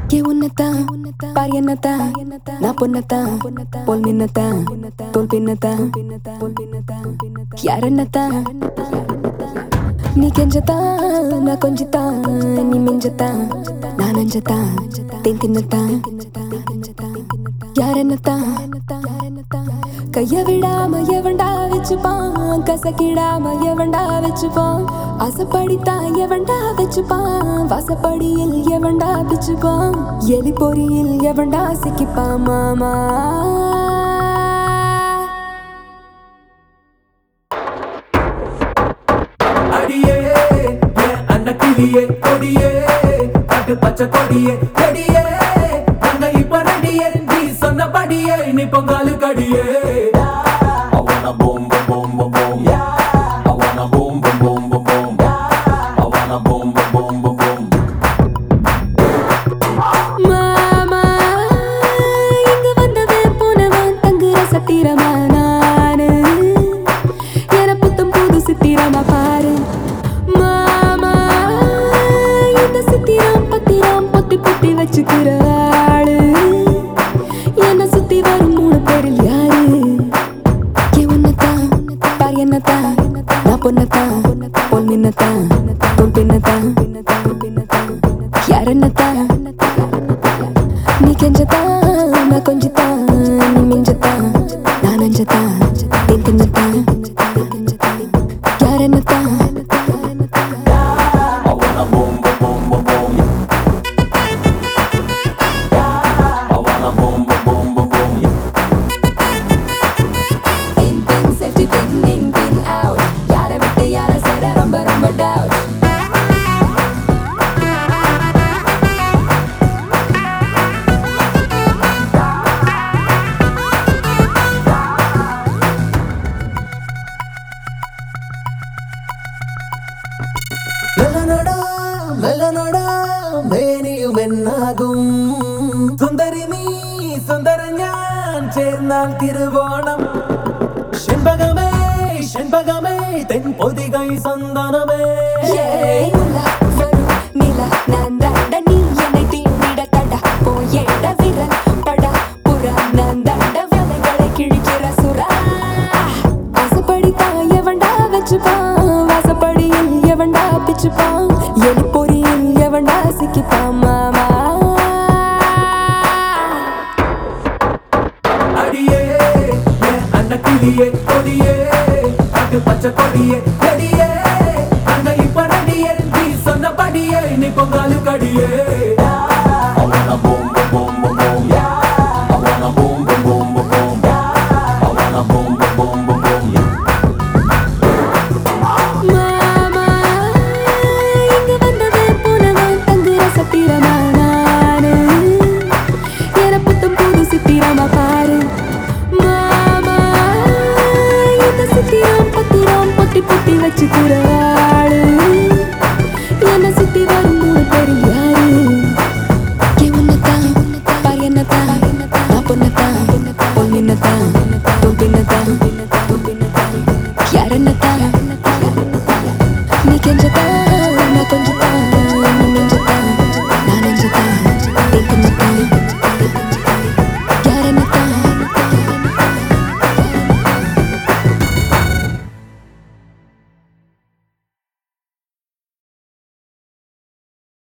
ஏ உன்னத்தான் பார் என்னத்தான் நான் பொன்னத்தான் போல் மின்னத்தான் தோல் பின்னத்தான் யார் என்னத்தான் நீ கெஞ்சத்தான் நான் கொஞ்சத்தான் நீ மிஞ்சத்தான் நான் நஞ்சத்தான் தேன் தின்னத்தான் யார் என்னத்தான் கைய விடாம எவன்டா வச்சுப்பான் கசக்கிடாம எவன்டா வச்சுப்பான் ஆசைப்படித்தான் எவன்டா வச்சுப்பான் வாசப்படியில் எவன்டா பிச்சுப்பான் எலி பொறியில் எவன்டா சிக்கிப்பான் மாமா அடியே என் அண்ண கிளியே கொடியே பட்டு பச்சை கொடியே கொடியே நாங்க இப்ப ரெடியே நீ சொன்னபடியே நீ பொங்காலு கடியே I wanna boom boom boom boom boom I wanna boom boom boom boom boom I wanna boom boom boom boom boom மாமா இங்கு வந்தவன் போனவன் தங்குற சத்திரமா நானு என புத்தம் புது சித்திரமா பாரு மாமா இந்த சித்திரம் பத்திரம் பொத்தி பொத்தி வச்சுக்கிற ஆளு என்ன சுத்தி வரும் மூணு பேரில் யாரு ஏ உன்னத்தான் பார் என்னத்தான் நான் பொன்னத்தான் போல் மின்னத்தான் தோல் பின்னத்தான் யார் என்னத்தான் நீ கெஞ்சத்தான் நான் கொஞ்சத்தான் நீ மிஞ்சத்தான் நான் அஞ்சத்தான் தேன் தின்னத்தான் யார் என்னத்தான் I wanna boom boom boom boom boom I wanna boom boom boom boom boom In, in, safety pin, in, pin, out யாரை விட்டு யாரை சேர ரொம்ப ரொம்ப doubt மெல்லனடா மெல்லனடா മേനിയും എന്നാകും സുന്ദരി നീ സുന്ദര ഞാൻ ചേർന്നാൽ തിരുവോണം செண்பகமே செண்பகமே தென் பொதிகை சந்தனமே ஏய், உலா வரும் நிலா, நான் தாண்டா, நீ என்னை தீண்டிட தடா. போயேட விரல் படா, புறா, நான் தாண்டா, வலைகளை கிழிக்கிற சுறா. ஆசைப்படித்தான் எவன்டா வச்சுப்பான், வாசப்படியில் எவன்டா பிச்சுப்பான், எலி பொறியில் எவன்டா சிக்கிப்பான் மாமா அடியே என் அண்ண கிளியே கொடியே பட்டு பச்சை கொடியே கொடியே அங்க இப்ப நடியே நீ சொன்னபடியே நீ பொங்காலு கடியே